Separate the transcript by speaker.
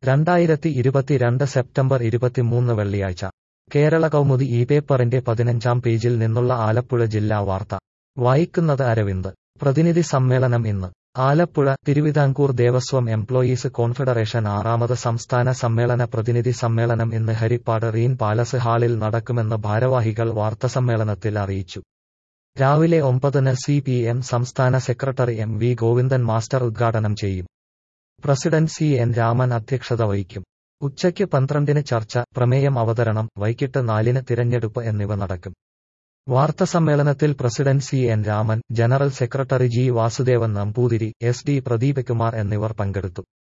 Speaker 1: രണ്ടായിരത്തി ഇരുപത്തിരണ്ട് സെപ്റ്റംബർ ഇരുപത്തിമൂന്ന് വെള്ളിയാഴ്ച കേരള കൗമുദി ഈ പേപ്പറിന്റെ പതിനഞ്ചാം പേജിൽ നിന്നുള്ള ആലപ്പുഴ ജില്ലാ വാർത്ത വായിക്കുന്നത് അരവിന്ദ് പ്രതിനിധി സമ്മേളനം ഇന്ന് ആലപ്പുഴ തിരുവിതാംകൂർ ദേവസ്വം എംപ്ലോയീസ് കോൺഫെഡറേഷൻ ആറാമത് സംസ്ഥാന സമ്മേളന പ്രതിനിധി സമ്മേളനം ഇന്ന് ഹരിപ്പാട് റീൻ പാലസ് ഹാളിൽ നടക്കുമെന്ന് ഭാരവാഹികൾ വാർത്തസമ്മേളനത്തിൽ അറിയിച്ചു രാവിലെ ഒമ്പതിന് സി പി എം സംസ്ഥാന secretary M V Govindan master ഉദ്ഘാടനം ചെയ്യും പ്രസിഡന്റ് സി എൻ രാമൻ അധ്യക്ഷത വഹിക്കും ഉച്ചയ്ക്ക് പന്ത്രണ്ടിന് ചർച്ച പ്രമേയം അവതരണം വൈകിട്ട് നാലിന് തിരഞ്ഞെടുപ്പ് എന്നിവ നടക്കും വാർത്തസമ്മേളനത്തിൽ president C N Raman general secretary G Vasudevan Namboothiri S D Pradeepkumar എന്നിവർ പങ്കെടുത്തു